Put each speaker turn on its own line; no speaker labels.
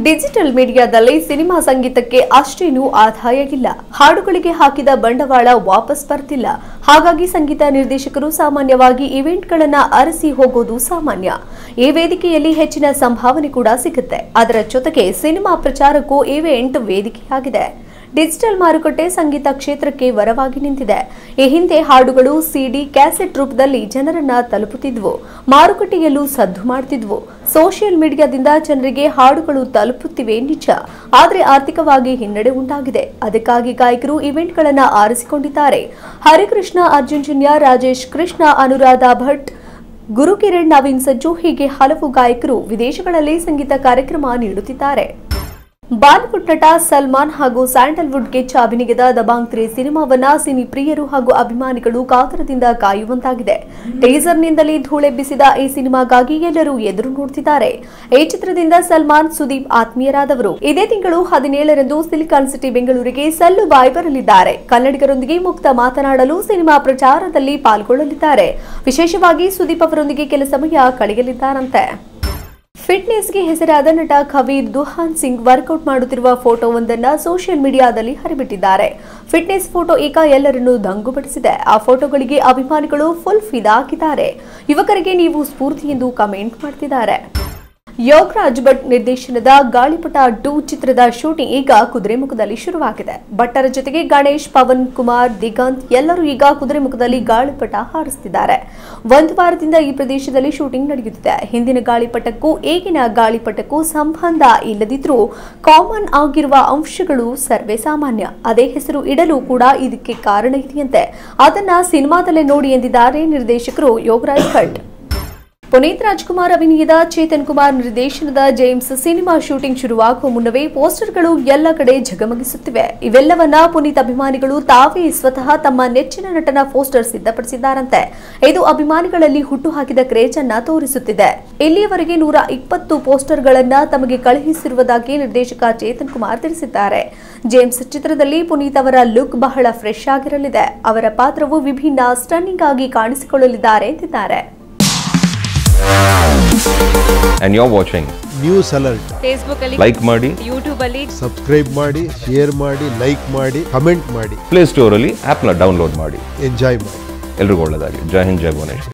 Digital ಮೀಡಿಯಾದಲ್ಲಿ cinema ಸಂಗೀತಕ್ಕೆ ಅಷ್ಟೇನೂ ಆದಾಯ ಇಲ್ಲ ಹಾಡುಗಳಿಗೆ ಹಾಕಿದ ಬಂಡವಾಳ ವಾಪಸ್ ಬರ್ತಿಲ್ಲ ಹಾಗಾಗಿ ಸಂಗೀತ ನಿರ್ದೇಶಕರು ಸಾಮಾನ್ಯವಾಗಿ ಇವೆಂಟ್ಗಳನ್ನ ಅರಸಿ ಹೋಗೋದು ಸಾಮಾನ್ಯ ಈ ವೇದಿಕೆಯಲ್ಲಿ ಹೆಚ್ಚಿನ ಸಂಭಾವನೆ ಕೂಡ ಸಿಗುತ್ತೆ ಅದರ ಜೊತೆಗೆ ಸಿನಿಮಾ ಪ್ರಚಾರಕ್ಕೂ ಇವೆಂಟ್ ವೇದಿಕೆಯಾಗಿದೆ ಡಿಜಿಟಲ್ ಮಾರುಕಟ್ಟೆ ಸಂಗೀತ ಕ್ಷೇತ್ರಕ್ಕೆ ವರವಾಗಿ ನಿಂತಿದೆ ಈ ಹಿಂದೆ ಹಾಡುಗಳು ಸಿಡಿ ಕ್ಯಾಸೆಟ್ ರೂಪದಲ್ಲಿ ಜನರನ್ನ ತಲುಪುತ್ತಿದ್ವು ಮಾರುಕಟ್ಟೆಯಲ್ಲೂ ಸದ್ದು ಮಾಡ್ತಿದ್ವು ಸೋಷಿಯಲ್ ಮೀಡಿಯಾದಿಂದ ಜನರಿಗೆ ಹಾಡುಗಳು ತಲುಪುತ್ತಿವೆ ನಿಜ ಆದರೆ ಆರ್ಥಿಕವಾಗಿ ಹಿನ್ನಡೆ ಉಂಟಾಗಿದೆ ಅದಕ್ಕಾಗಿ ಗಾಯಕರು ಇವೆಂಟ್ಗಳನ್ನ ಆರಿಸಿಕೊಂಡಿದ್ದಾರೆ ಹರಿಕೃಷ್ಣ ಅರ್ಜುನ್ ಜನ್ಯ ರಾಜೇಶ್ ಕೃಷ್ಣ ಅನುರಾಧ ಭಟ್ ಗುರುಕಿರಣ್ ನವೀನ್ ಸಜ್ಜು ಹೀಗೆ ಹಲವು ಗಾಯಕರು ವಿದೇಶಗಳಲ್ಲಿ ಸಂಗೀತ ಕಾರ್ಯಕ್ರಮ ನೀಡುತ್ತಿದ್ದಾರೆ ಬಾಲಿವುಡ್ ನಟ ಸಲ್ಮಾನ್ ಹಾಗೂ ಸ್ಯಾಂಡಲ್ವುಡ್ ಗೆಚ್ಚ ಅಭಿನಯದ ದಬಾಂಗ್ ತ್ರೀ ಸಿನಿಮಾವನ್ನ ಸಿನಿ ಪ್ರಿಯರು ಹಾಗೂ ಅಭಿಮಾನಿಗಳು ಕಾತರದಿಂದ ಕಾಯುವಂತಾಗಿದೆ ಟೀಸರ್ನಿಂದಲೇ ಧೂಳೆಬ್ಬಿಸಿದ ಈ ಸಿನಿಮಾಗಾಗಿ ಎಲ್ಲರೂ ಎದುರು ನೋಡುತ್ತಿದ್ದಾರೆ ಈ ಚಿತ್ರದಿಂದ ಸಲ್ಮಾನ್ ಸುದೀಪ್ ಆತ್ಮೀಯರಾದವರು ಇದೇ ತಿಂಗಳು ಹದಿನೇಳರಂದು ಸಿಲಿಕಾನ್ ಸಿಟಿ ಬೆಂಗಳೂರಿಗೆ ಸಲ್ಲು ಬಾಯ್ ಬರಲಿದ್ದಾರೆ ಕನ್ನಡಿಗರೊಂದಿಗೆ ಮುಕ್ತ ಮಾತನಾಡಲು ಸಿನಿಮಾ ಪ್ರಚಾರದಲ್ಲಿ ಪಾಲ್ಗೊಳ್ಳಲಿದ್ದಾರೆ ವಿಶೇಷವಾಗಿ ಸುದೀಪ್ ಅವರೊಂದಿಗೆ ಕೆಲ ಸಮಯ ಕಳೆಯಲಿದ್ದಾರಂತೆ ಫಿಟ್ನೆಸ್ಗೆ ಹೆಸರಾದ ನಟ ಖಬೀರ್ ದುಹಾನ್ ಸಿಂಗ್ ವರ್ಕೌಟ್ ಮಾಡುತ್ತಿರುವ ಫೋಟೋವೊಂದನ್ನ ಸೋಷಿಯಲ್ ಮೀಡಿಯಾದಲ್ಲಿ ಹರಿಬಿಟ್ಟಿದ್ದಾರೆ ಫಿಟ್ನೆಸ್ ಫೋಟೋ ಈಗ ಎಲ್ಲರನ್ನೂ ದಂಗುಬಡಿಸಿದೆ ಆ ಫೋಟೋಗಳಿಗೆ ಅಭಿಮಾನಿಗಳು ಫುಲ್ ಫಿದಾ ಆಗಿದ್ದಾರೆ ಯುವಕರಿಗೆ ನೀವು ಸ್ಫೂರ್ತಿ ಎಂದು ಕಮೆಂಟ್ ಮಾಡ್ತಿದ್ದಾರೆ ಯೋಗರಾಜ್ ಭಟ್ ನಿರ್ದೇಶನದ ಗಾಳಿಪಟ ಟೂ ಚಿತ್ರದ ಶೂಟಿಂಗ್ ಈಗ ಕುದುರೆಮುಖದಲ್ಲಿ ಶುರುವಾಗಿದೆ ಭಟ್ಟರ ಜೊತೆಗೆ ಗಣೇಶ್ ಪವನ್ ಕುಮಾರ್ ದಿಗಂತ್ ಎಲ್ಲರೂ ಈಗ ಕುದುರೆಮುಖದಲ್ಲಿ ಗಾಳಿಪಟ ಹಾರಿಸುತ್ತಿದ್ದಾರೆ ಒಂದು ವಾರದಿಂದ ಈ ಪ್ರದೇಶದಲ್ಲಿ ಶೂಟಿಂಗ್ ನಡೆಯುತ್ತಿದೆ ಹಿಂದಿನ ಗಾಳಿಪಟಕ್ಕೂ ಈಗಿನ ಗಾಳಿಪಟಕ್ಕೂ ಸಂಬಂಧ ಇಲ್ಲದಿದ್ರೂ ಕಾಮನ್ ಆಗಿರುವ ಅಂಶಗಳು ಸರ್ವೇ ಸಾಮಾನ್ಯ ಅದೇ ಹೆಸರು ಇಡಲು ಕೂಡ ಇದಕ್ಕೆ ಕಾರಣ ಇದೆಯಂತೆ ಅದನ್ನ ಸಿನಿಮಾದಲ್ಲೇ ನೋಡಿ ಎಂದಿದ್ದಾರೆ ನಿರ್ದೇಶಕರು ಯೋಗರಾಜ್ ಭಟ್ ಪುನೀತ್ ರಾಜ್ಕುಮಾರ್ ಅಭಿನಯದ ಚೇತನ್ ಕುಮಾರ್ ನಿರ್ದೇಶನದ ಜೇಮ್ಸ್ ಸಿನಿಮಾ ಶೂಟಿಂಗ್ ಶುರುವಾಗುವ ಮುನ್ನವೇ ಪೋಸ್ಟರ್ಗಳು ಎಲ್ಲ ಕಡೆ ಝಗಮಗಿಸುತ್ತಿವೆ ಇವೆಲ್ಲವನ್ನ ಪುನೀತ್ ಅಭಿಮಾನಿಗಳು ತಾವೇ ಸ್ವತಃ ತಮ್ಮ ನೆಚ್ಚಿನ ನಟನ ಪೋಸ್ಟರ್ ಸಿದ್ಧಪಡಿಸಿದ್ದಾರಂತೆ ಇದು ಅಭಿಮಾನಿಗಳಲ್ಲಿ ಹುಟ್ಟುಹಾಕಿದ ಕ್ರೇಜ್ ಅನ್ನ ತೋರಿಸುತ್ತಿದೆ ಇಲ್ಲಿಯವರೆಗೆ ನೂರ ಇಪ್ಪತ್ತು ಪೋಸ್ಟರ್ಗಳನ್ನ ತಮಗೆ ಕಳುಹಿಸಿರುವುದಾಗಿ ನಿರ್ದೇಶಕ ಚೇತನ್ ಕುಮಾರ್ ತಿಳಿಸಿದ್ದಾರೆ ಜೇಮ್ಸ್ ಚಿತ್ರದಲ್ಲಿ ಪುನೀತ್ ಅವರ ಲುಕ್ ಬಹಳ ಫ್ರೆಶ್ ಆಗಿರಲಿದೆ ಅವರ ಪಾತ್ರವು ವಿಭಿನ್ನ ಸ್ಟನ್ನಿಂಗ್ ಆಗಿ ಕಾಣಿಸಿಕೊಳ್ಳಲಿದ್ದಾರೆ ಎಂದಿದ್ದಾರೆ
and you're watching.
News alert
Facebook ಅಲ್ಲಿ
Like ಮಾಡಿ
ಯೂಟ್ಯೂಬ್ ಅಲ್ಲಿ
ಸಬ್ಸ್ಕ್ರೈಬ್ ಮಾಡಿ ಶೇರ್ ಮಾಡಿ ಲೈಕ್ ಮಾಡಿ ಕಮೆಂಟ್ ಮಾಡಿ
ಪ್ಲೇ ಸ್ಟೋರಲ್ಲಿ ಆ್ಯಪ್ನ ಡೌನ್ಲೋಡ್ ಮಾಡಿ
ಎಂಜಾಯ್ ಮಾಡಿ
ಎಲ್ರಿಗೂ ಒಳ್ಳೆಯದಾಗಲಿ ಜೈ ಹಿಂದ್ ಜೈ ಭುವನೇಶ್ವರ್